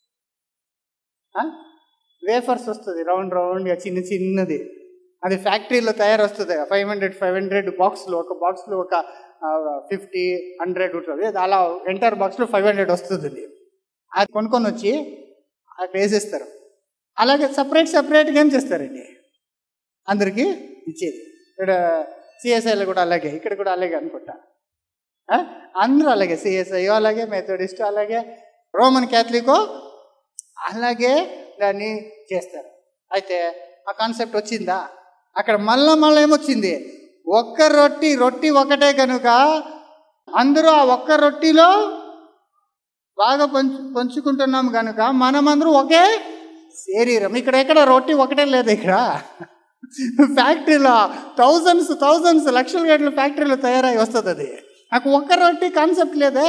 వేఫర్స్ వస్తుంది రౌండ్ రౌండ్గా చిన్న చిన్నది అది ఫ్యాక్టరీలో తయారు వస్తుంది ఫైవ్ హండ్రెడ్ ఫైవ్ హండ్రెడ్ బాక్స్లో ఒక బాక్స్లో ఒక ఫిఫ్టీ హండ్రెడ్ ఉంటుంది అది అలా ఎంటైర్ బాక్స్లో ఫైవ్ హండ్రెడ్ వస్తుంది అది. అది కొనుక్కొని వచ్చి అక్కడ వేసేస్తారు అలాగే సపరేట్ సపరేట్గా ఏం చేస్తారండి అందరికీ ఇచ్చేది ఇక్కడ సిఎస్ఐలో కూడా అలాగే ఇక్కడ కూడా అలాగే అనుకుంటా ఆ? అందరూ అలాగే సిఎస్ఐ అలాగే మెథడిస్ట్ అలాగే రోమన్ క్యాథలికో అలాగే దాన్ని చేస్తారు అయితే ఆ కాన్సెప్ట్ వచ్చిందా అక్కడ మళ్ళా మళ్ళీ ఏమొచ్చింది ఒక్క రొట్టి రొట్టి ఒకటే కనుక అందరూ ఆ ఒక్క రొట్టిలో బాగా పంచు పంచుకుంటున్నాం కనుక మనమందరూ ఒకే శరీరం ఇక్కడ ఎక్కడ రొట్టి ఒకటే లేదు ఇక్కడ ఫ్యాక్టరీలో థౌజండ్స్ థౌజండ్స్ లక్షల గంటల ఫ్యాక్టరీలో తయారై వస్తుంది అది నాకు ఒక్క రొట్టి కాన్సెప్ట్ లేదే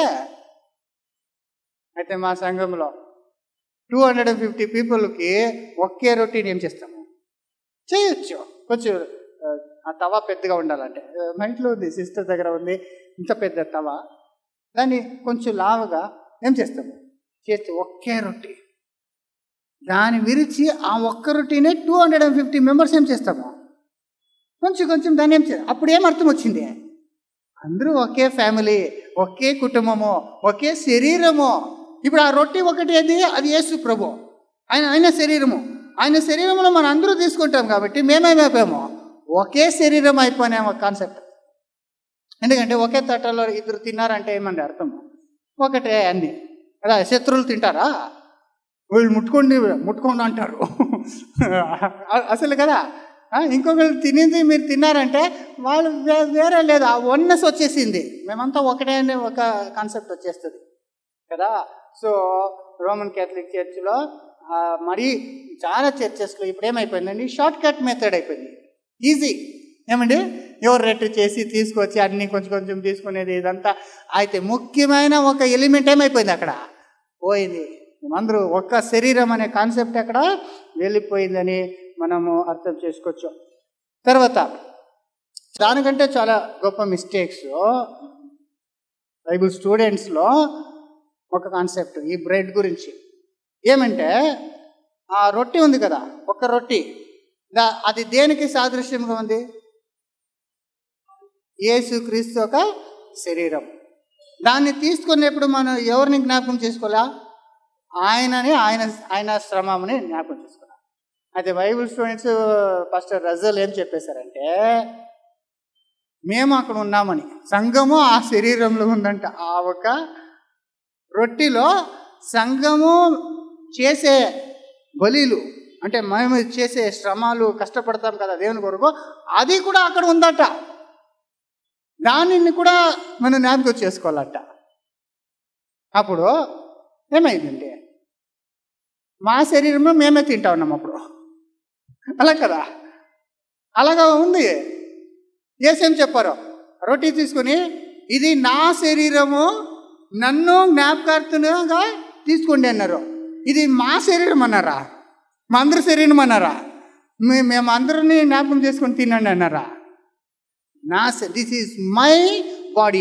అయితే మా సంఘంలో టూ హండ్రెడ్ అండ్ ఫిఫ్టీ పీపుల్కి ఒకే రొట్టీని ఏం చేస్తాము చేయొచ్చు కొంచెం ఆ, ఆ తవా పెద్దగా ఉండాలంటే ఆ, మా ఇంట్లో ఉంది సిస్టర్ దగ్గర ఉంది ఇంత పెద్ద తవా దాన్ని కొంచెం లావుగా ఏం చేస్తాము చేస్తే ఒకే రొట్టి దాన్ని విరిచి ఆ ఒక్క రొట్టీనే two hundred and fifty members ఏం చేస్తాము కొంచెం కొంచెం దాన్ని ఏం చేయాలి అప్పుడు ఏం అర్థం వచ్చింది అందరూ ఒకే ఫ్యామిలీ ఒకే కుటుంబము ఒకే శరీరము ఇప్పుడు ఆ రొట్టె ఒకటి ఏది అది యేసు ప్రభు ఆయన ఆయన శరీరము ఆయన శరీరంలో మనం అందరూ తీసుకుంటాం కాబట్టి మేమేమైపోయాము ఒకే శరీరం అయిపోయినాము కాన్సెప్ట్ ఎందుకంటే ఒకే తట్టలో ఇద్దరు తిన్నారంటే ఏమండి అర్థం ఒకటే అన్ని అలా శత్రువులు తింటారా వీళ్ళు ముట్టుకోండి ముట్టుకోండి అంటారు అ- అసలు కదా ఆ, ఇంకొకరు తినింది మీరు తిన్నారంటే వాళ్ళు వే- వేరే లేదు ఆ వన్నెస్ వచ్చేసింది మేమంతా ఒకటే అనే ఒక కాన్సెప్ట్ వచ్చేస్తుంది కదా సో రోమన్ క్యాథలిక్ చర్చ్లో ఆ, మరి చాలా చర్చెస్లో ఇప్పుడు ఏమైపోయిందండి షార్ట్ కట్ మెథడ్ అయిపోయింది ఈజీ ఏమండి ఎవరు రెట్టు చేసి తీసుకొచ్చి అన్ని కొంచెం కొంచెం తీసుకునేది ఇదంతా అయితే ముఖ్యమైన ఒక ఎలిమెంట్ ఏమైపోయింది అక్కడ పోయింది అందరూ ఒక్క శరీరం అనే కాన్సెప్ట్ అక్కడ వెళ్ళిపోయిందని మనము అర్థం చేసుకోవచ్చు తర్వాత దానికంటే చాలా గొప్ప మిస్టేక్స్ బైబుల్ స్టూడెంట్స్లో ఒక కాన్సెప్ట్ ఈ బ్రెడ్ గురించి ఏమంటే ఆ రొట్టె ఉంది కదా ఒక రొట్టె దా అది దేనికి సాదృశ్యంగా ఉంది యేసు క్రీస్తు ఒక శరీరం దాన్ని తీసుకునేప్పుడు మనం ఎవరిని జ్ఞాపకం చేసుకోవాలా ఆయనని ఆయన ఆయన శ్రమని జ్ఞాపకం చేసుకోవాలి అయితే బైబిల్ స్టూడెంట్స్ ఫస్ట్ రజల్ ఏం చెప్పేశారంటే మేము అక్కడ ఉన్నామని సంఘము ఆ శరీరంలో ఉందంట ఆ ఒక రొట్టెలో సంఘము చేసే బలీలు అంటే మేము చేసే శ్రమాలు కష్టపడతాం కదా దేవుని కొరకు అది కూడా అక్కడ ఉందట దానిని కూడా మనం జ్ఞాపకం చేసుకోవాలట అప్పుడు ఏమైందండి మా శరీరంలో మేమే తింటా ఉన్నాం అప్పుడు అలా కదా అలాగా ఉంది ఏసేం చెప్పారు రొట్టి తీసుకొని ఇది నా శరీరము నన్ను జ్ఞాపకార్థులుగా తీసుకోండి అన్నారు ఇది మా శరీరం అన్నారా మా అందరి శరీరం అన్నారా మే మేము అందరినీ జ్ఞాపకం చేసుకొని తినండి అన్నారా నా this is my body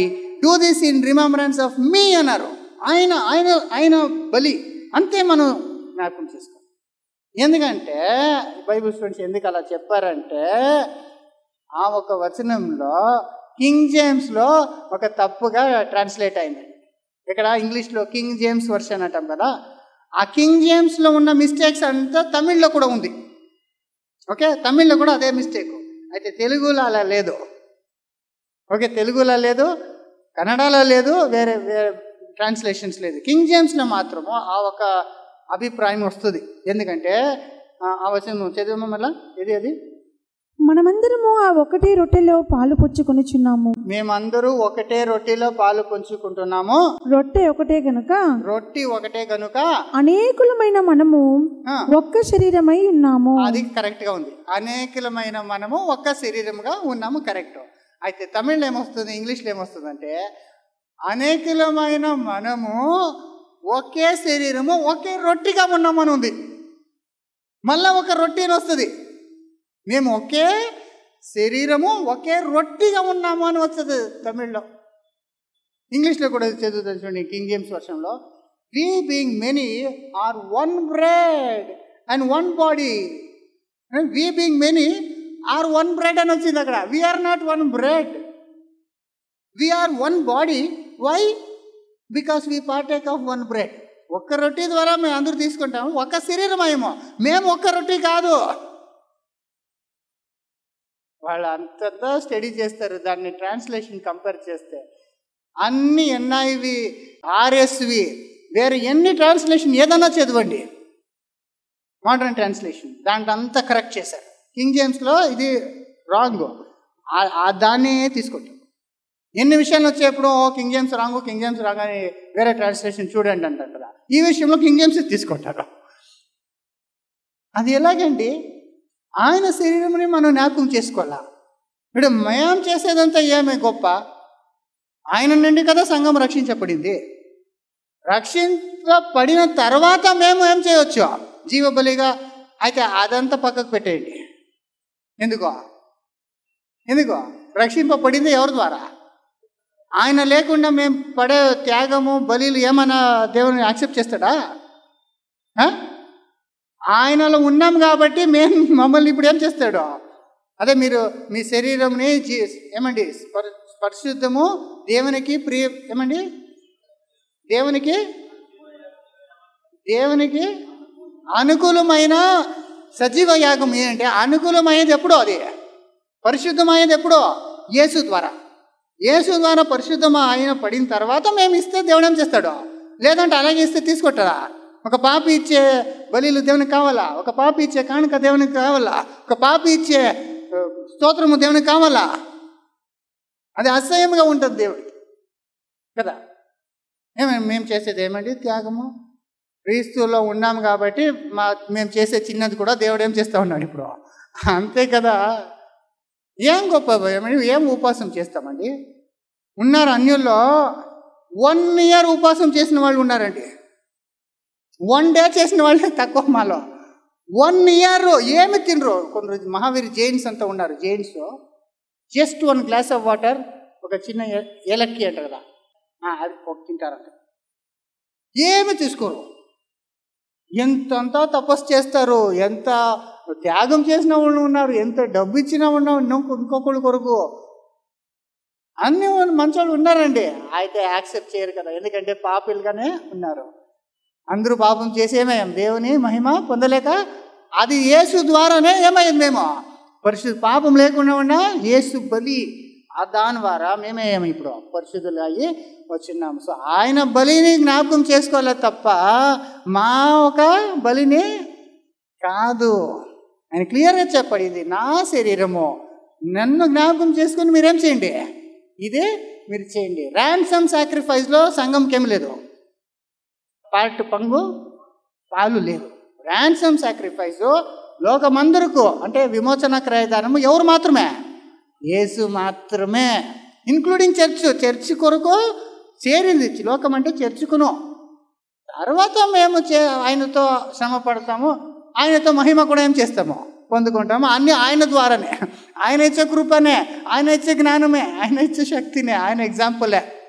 do this in remembrance of me అన్నారు ఆయన ఆయన ఆయన బలి అంతే మనం జ్ఞాపకం చేసుకోవాలి ఎందుకంటే బైబిల్ స్టూడెంట్స్ ఎందుకు అలా చెప్పారంటే ఆ ఒక వచనంలో కింగ్ జేమ్స్లో ఒక తప్పుగా ట్రాన్స్లేట్ అయింది ఇక్కడ ఇంగ్లీష్లో కింగ్ జేమ్స్ వర్షన్ అంటాం కదా ఆ కింగ్ జేమ్స్లో ఉన్న మిస్టేక్స్ అంతా తమిళ్లో కూడా ఉంది ఓకే తమిళ్లో కూడా అదే మిస్టేక్ అయితే తెలుగులో అలా లేదు ఓకే తెలుగులో లేదు కన్నడలో లేదు వేరే వేరే ట్రాన్స్లేషన్స్ లేదు కింగ్ జేమ్స్లో మాత్రము ఆ ఒక అభిప్రాయం వస్తుంది ఎందుకంటే ఆ- ఆ వచనం చదివమ్మా మళ్ళా ఇది అది మనమందరము ఆ ఒకటే రొట్టెలో పాలు పుచ్చుకొనిచున్నాము మేమందరూ ఒకటే రొట్టెలో పాలు పంచుకుంటున్నాము రొట్టె ఒకటే గనుక రొట్టి ఒకటే కనుక అనేకులమైన మనము ఆ, ఒక్క శరీరమై ఉన్నాము అది కరెక్ట్గా ఉంది అనేకులమైన మనము ఒక్క శరీరముగా ఉన్నాము కరెక్ట్ అయితే తమిళ్లో ఏమొస్తుంది ఇంగ్లీష్లో ఏమొస్తుందంటే అనేకులమైన మనము ఒకే శరీరము ఒకే రొట్టిగా ఉన్నామని ఉంది మళ్ళా ఒక రొట్టి అని వస్తుంది మేము ఒకే శరీరము ఒకే రొట్టిగా ఉన్నాము అని వస్తుంది తమిళ్లో ఇంగ్లీష్లో కూడా చదువుతాను చూడండి కింగ్ జేమ్స్ వర్షంలో we being many are one bread and one body we being many are one bread అని వచ్చింది అక్కడ we are not one bread we are one body why because we partake of one bread ఒక్క రొట్టె ద్వారా మేము అందరూ తీసుకుంటాము ఒక శరీరమేమో మేము ఒక్క రొట్టె కాదు వాళ్ళు అంతంతా స్టడీ చేస్తారు దాన్ని ట్రాన్స్లేషన్ కంపేర్ చేస్తే అన్ని ఎన్ఐవి ఆర్ఎస్వి వేరే ఎన్ని ట్రాన్స్లేషన్ ఏదన్నా చదవండి మోడర్న్ ట్రాన్స్లేషన్ దాంట్లో అంతా కరెక్ట్ చేశారు కింగ్ జేమ్స్లో ఇది రాంగ్ దాన్ని తీసుకుంటాం ఎన్ని విషయాలు వచ్చేప్పుడు "ఓ, King James wrong King James wrong అని వేరే ట్రాన్స్లేషన్ చూడండి అంటారు కదా ఈ విషయంలో కింగ్ జేమ్స్ తీసుకుంటారు అది ఎలాగండి ఆయన శరీరంని మనం జ్ఞాపకం చేసుకోవాలా ఇప్పుడు మేము చేసేదంతా ఏమే గొప్ప ఆయన నుండి కదా సంఘం రక్షించబడింది రక్షించబడిన తర్వాత మేము ఏం చేయొచ్చు జీవబలిగా అయితే అదంతా పక్కకు పెట్టేయండి ఎందుకో ఎందుకో రక్షింపబడింది ఎవరి ద్వారా ఆయన లేకుండా మేము పడే త్యాగము బలిలు ఏమైనా దేవుని యాక్సెప్ట్ చేస్తాడా ఆ? ఆయనలో ఉన్నాం కాబట్టి మేము మమ్మల్ని ఇప్పుడు ఏం చేస్తాడు అదే మీరు మీ శరీరంని జీ ఏమండి పరి- పరిశుద్ధము దేవునికి ప్రియ ఏమండి దేవునికి దేవునికి అనుకూలమైన సజీవ యాగం ఏంటంటే అనుకూలమైనది ఎప్పుడో అది పరిశుద్ధమైనది ఎప్పుడో యేసు ద్వారా యేసు ద్వారా పరిశుద్ధం ఆయన పడిన తర్వాత మేము ఇస్తే దేవుడు ఏం చేస్తాడు లేదంటే అలాగే ఇస్తే తీసుకొట్టడా ఒక పాపి ఇచ్చే బలిలు దేవునికి కావాలా ఒక పాపి ఇచ్చే కానుక దేవునికి కావాలా ఒక పాపి ఇచ్చే ఆ, స్తోత్రము దేవునికి కావాలా అది అసహ్యంగా ఉంటుంది దేవుడికి కదా ఏమేమి మేము చేసేది ఏమండి త్యాగము క్రీస్తులో ఉన్నాం కాబట్టి మా మేము చేసే చిన్నది కూడా దేవుడు ఏం చేస్తూ ఉన్నాడు ఇప్పుడు అంతే కదా ఏం గొప్ప ఏమండి ఏం ఉపవాసం చేస్తామండి ఉన్నారు అన్యుల్లో వన్ ఇయర్ ఉపవాసం చేసిన వాళ్ళు ఉన్నారండి వన్ డే చేసిన వాళ్ళే తక్కువ మాలో వన్ ఇయర్ ఏమి తినరు కొందరు మహావీర్ జైన్స్ అంతా ఉన్నారు Jains just one glass of water ఒక చిన్న ఏ- ఏలక్కి అంటారు కదా ఆ, అది ఒక తింటారంట ఏమి తీసుకోరు ఎంతంతా తపస్సు చేస్తారు ఎంత త్యాగం చేసిన వాళ్ళు ఉన్నారు ఎంత డబ్బు ఇచ్చిన ఉన్నా ఇంకొక ఇంకొకళ్ళు కొరకు అన్ని మంచోళ్ళు ఉన్నారండి అయితే యాక్సెప్ట్ చేయరు కదా ఎందుకంటే పాపిలుగానే ఉన్నారు అందరూ పాపం చేసి ఏమయ్యాం దేవుని మహిమ పొందలేక అది యేసు ద్వారానే ఏమయ్యింది మేము పరిశుద్ధ పాపం లేకుండా ఉన్నా యేసు బలి ఆ దాని ద్వారా మేమేమి ఇప్పుడు పరిశుద్ధులు అయ్యి వచ్చిన్నాము సో ఆయన బలిని జ్ఞాపకం చేసుకోవాలి తప్ప మా ఒక బలిని కాదు ఆయన క్లియర్గా చెప్పాడు ఇది నా శరీరము నన్ను జ్ఞాపకం చేసుకుని మీరేం చేయండి ఇదే మీరు చేయండి ర్యాన్సమ్ సాక్రిఫైస్లో సంఘంకేం లేదు పార్ట్ పంగు పాలు లేవు ర్యాన్సమ్ సాక్రిఫైస్ లోకమందరకు అంటే విమోచన క్రయదానము ఎవరు మాత్రమే యేసు మాత్రమే ఇంక్లూడింగ్ చర్చ్ చర్చ్ కొరకు చేరింది లోకం అంటే చర్చుకును తర్వాత మేము చే ఆయనతో శ్రమ పడతాము ఆయనతో మహిమ కూడా ఏం చేస్తాము పొందుకుంటాము అన్ని ఆయన ద్వారానే ఆయన ఇచ్చే కృపనే ఆయన ఇచ్చే జ్ఞానమే ఆయన ఇచ్చే శక్తినే ఆయన ఎగ్జాంపులే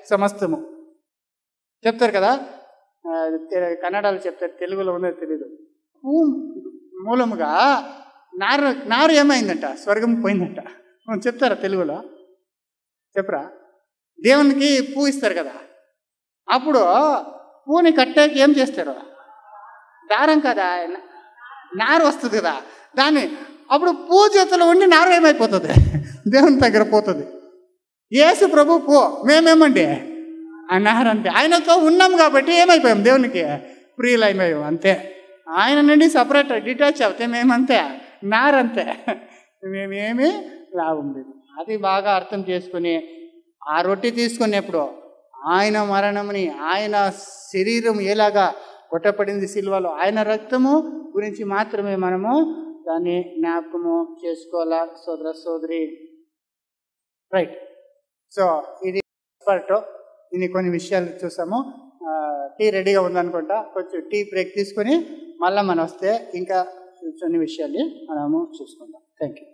సమస్తము చెప్తారు కదా ఆ, తె- కన్నడలో చెప్తారు తెలుగులో ఉందో తెలీదు పూ మూలముగా నారు నారు ఏమైందంట స్వర్గం పోయిందంట మనం చెప్తారా తెలుగులో చెప్పరా దేవునికి పూ ఇస్తారు కదా అప్పుడు పూని కట్టాక ఏం చేస్తారు దారం కదా నా- నారు వస్తుంది కదా దాన్ని అప్పుడు పూ చేతిలో ఉండి నారు ఏమైపోతుంది దేవుని దగ్గర పోతుంది యేసు ప్రభు పో మేమేమండి ఆ నారు అంతే ఆయనతో ఉన్నాం కాబట్టి ఏమైపోయాం దేవునికి ప్రియులైపోయాం అంతే ఆయన నుండి సపరేట్ డిటాచ్ అవుతే మేమంతే నారంతే మేమేమి లాభం లేదు అది బాగా అర్థం చేసుకుని ఆ రొట్టె తీసుకునేప్పుడు ఆయన మరణముని ఆయన శరీరం ఎలాగా కొట్టబడింది సిల్వలో ఆయన రక్తము గురించి మాత్రమే మనము దాన్ని జ్ఞాపకము చేసుకోవాలా సోదర సోదరి రైట్ సో ఇది పార్ట్ ఇన్ని కొన్ని విషయాలు చూసాము ఆ, టీ రెడీగా ఉందనుకుంటా కొంచెం టీ బ్రేక్ తీసుకొని మళ్ళీ మనం వస్తే ఇంకా కొన్ని విషయాలు మనము చూసుకుందాం థ్యాంక్ యూ